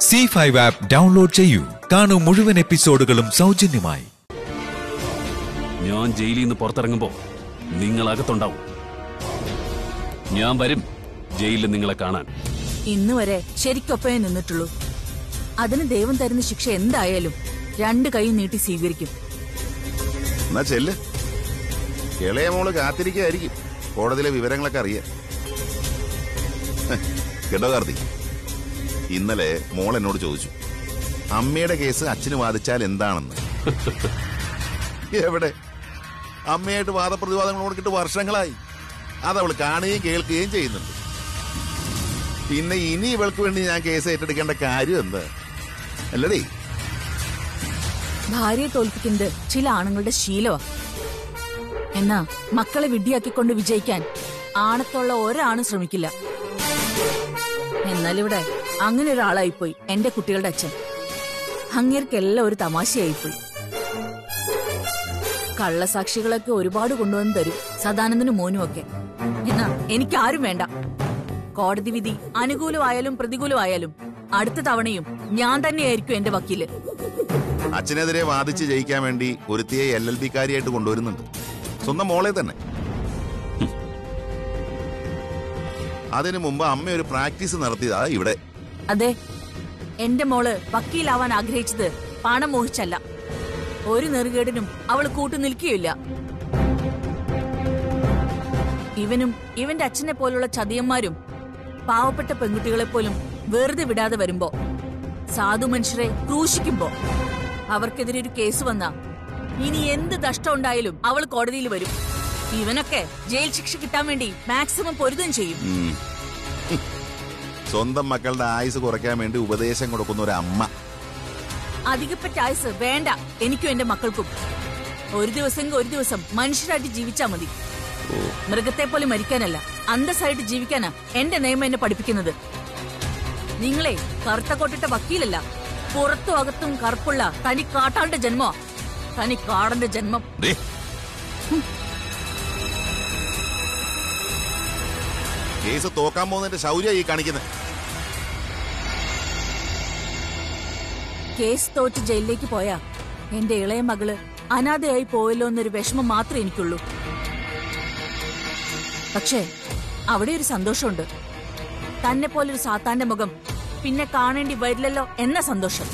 C five app download ചെയ്യൂ കാണൂ മുഴുവൻ എപ്പിസോഡുകളും സൗജന്യമായി ഞാൻ ജയിലിൽ നിന്ന് പുറത്തിറങ്ങുമ്പോ നിങ്ങൾ അകത്തുണ്ടാവും ഞാൻ വരും ജയിലിൽ നിങ്ങളെ കാണാൻ ഇന്ന് വരെ ശരിക്കൊപ്പമേ നിന്നിട്ടുള്ളൂ അതിന് ദൈവം തരുന്ന ശിക്ഷ എന്തായാലും രണ്ട് കൈ നീട്ടി സ്വീകരിക്കും എന്നാ ചെല്ല് ഇളയ മോള് കാത്തിരിക്കായിരിക്കും കോടതിയിലെ വിവരങ്ങളൊക്കെ അറിയാൻ ഹ്, കേട്ടോ കാർത്തി ഇന്നലെ മോൾ എന്നോട് ചോദിച്ചു അമ്മയുടെ കേസ് അച്ഛന് വാദിച്ചാൽ എന്താണെന്ന് എവിടെ അമ്മയായിട്ട് വാദപ്രതിവാദങ്ങൾ കൊടുക്കിട്ട് വർഷങ്ങളായി അതവൾ കാണുകയും കേൾക്കുകയും ചെയ്യുന്നുണ്ട് പിന്നെ ഇനി ഇവൾക്ക് വേണ്ടി ഞാൻ കേസ് ഏറ്റെടുക്കേണ്ട കാര്യം എന്താ അല്ലടേ ഭാര്യയെ തോൽപ്പിക്കുന്നത് ചില ആണുങ്ങളുടെ ശീലമാ എന്നാ മക്കളെ വിഡ്ഢിയാക്കിക്കൊണ്ട് വിജയിക്കാൻ ആണത്തുള്ള ഒരാണും ശ്രമിക്കില്ല എന്നാലിവിടെ അങ്ങനെ ഒരാളായിപ്പോയി എന്റെ കുട്ടികളുടെ അച്ഛൻ അങ്ങേർക്കെല്ലാം ഒരു തമാശയായിപ്പോയി കള്ളസാക്ഷികളൊക്കെ ഒരുപാട് കൊണ്ടുവന്ന് തരും സദാനന്ദനും മോനും ഒക്കെ എന്നാ എനിക്കാരും വേണ്ട കോടതി വിധി അനുകൂലമായാലും പ്രതികൂലമായാലും അടുത്ത തവണയും ഞാൻ തന്നെയായിരിക്കും എന്റെ വക്കീല് അച്ഛനെതിരെ വാദിച്ച് ജയിക്കാൻ വേണ്ടി ഒരുത്തിയെ എൽ എൽ കാരിയായിട്ട് കൊണ്ടുവരുന്നുണ്ട് സ്വന്തം മോളെ തന്നെ ഹും. അതിനു മുമ്പ് അമ്മ ഒരു പ്രാക്ടീസ് നടത്തിയതാ ഇവിടെ അതെ എന്റെ മോള് വക്കീലാവാൻ ആഗ്രഹിച്ചത് പണം മോഹിച്ചല്ല ഒരു നെറുകേടിനും അവൾ കൂട്ടു നിൽക്കുകയില്ല ഇവനും ഇവന്റെ അച്ഛനെ പോലുള്ള ചതിയന്മാരും പാവപ്പെട്ട പെൺകുട്ടികളെ പോലും വെറുതെ വിടാതെ വരുമ്പോ സാധു മനുഷ്യരെ ക്രൂശിക്കുമ്പോ അവർക്കെതിരെ ഒരു കേസ് വന്ന ഇനി എന്ത് നഷ്ടം ഉണ്ടായാലും അവൾ കോടതിയിൽ വരും ഇവനൊക്കെ ജയിൽ ശിക്ഷ കിട്ടാൻ വേണ്ടി മാക്സിമം പൊരുതും ചെയ്യും ഉം. ഹും. സ്വന്തം മക്കളുടെ ആയുസ് കുറയ്ക്കാൻ വേണ്ടി ഉപദേശം കൊടുക്കുന്ന ഒരു അമ്മ അധികപ്പറ്റ ആയുസ് വേണ്ട എനിക്കും എന്റെ മക്കൾക്കും ഒരു ദിവസം ഒരു ദിവസം മനുഷ്യരായിട്ട് ജീവിച്ചാ മതി മൃഗത്തെ പോലെ മരിക്കാനല്ല അന്തസ്സായിട്ട് ജീവിക്കാനാ എന്റെ നിയമം എന്നെ പഠിപ്പിക്കുന്നത് നിങ്ങളെ കറുത്ത കൊട്ടിട്ട വക്കീലല്ല പുറത്തും അകത്തും കറുപ്പുള്ള തനി കാട്ടാളുടെ ജന്മോ തനി കാടന്റെ ജന്മം ദേ. കേസ് തോക്കാൻ പോകുന്നതിന്റെ ശൗര്യ ഈ കാണിക്കുന്നത് കേസ് തോറ്റ് ജയിലിലേക്ക് പോയാ എന്റെ ഇളയ മകള് അനാഥയായി പോയല്ലോ എന്നൊരു വിഷമം മാത്രമേ എനിക്കുള്ളൂ പക്ഷേ അവിടെ ഒരു സന്തോഷമുണ്ട് തന്നെ പോലൊരു സാത്താന്റെ മുഖം പിന്നെ കാണേണ്ടി വരില്ലല്ലോ എന്ന സന്തോഷം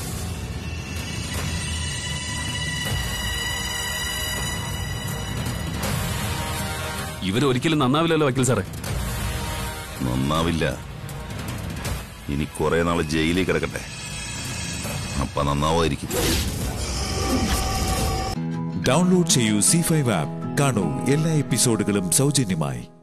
ഇവരൊരിക്കലും നന്നാവില്ലല്ലോ വക്കീൽ സാറേ നന്നാവില്ല ഇനി കുറെ നാള് ജയിലിൽ കിടക്കട്ടെ അപ്പൊ നന്നാവായിരിക്കും ഡൗൺലോഡ് ചെയ്യൂ സി ഫൈവ് ആപ്പ് കാണൂ എല്ലാ എപ്പിസോഡുകളും സൗജന്യമായി